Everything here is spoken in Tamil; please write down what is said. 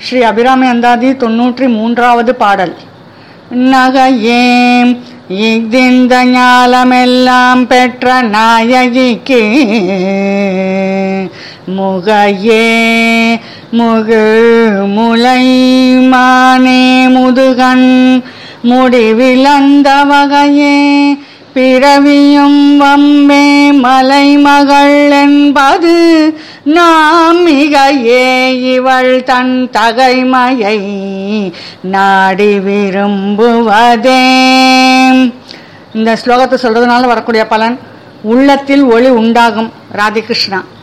ஸ்ரீ அபிராமி அந்தாதி தொன்னூற்றி மூன்றாவது பாடல் நகையேம் இஃதிந்த ஞாலமெல்லாம் பெற்ற நாயகிக்கு முகையே முகு முலை மானே முதுகன் முடிவிலந்த வகையே பிறவியும் வம்பே மலைமகள் என்பது நாம் மிகையே இவள் தன் தகைமையை நாடி விரும்புவதே இந்த ஸ்லோகத்தை சொல்றதுனால வரக்கூடிய பலன் உள்ளத்தில் ஒளி உண்டாகும் ராதிகிருஷ்ணா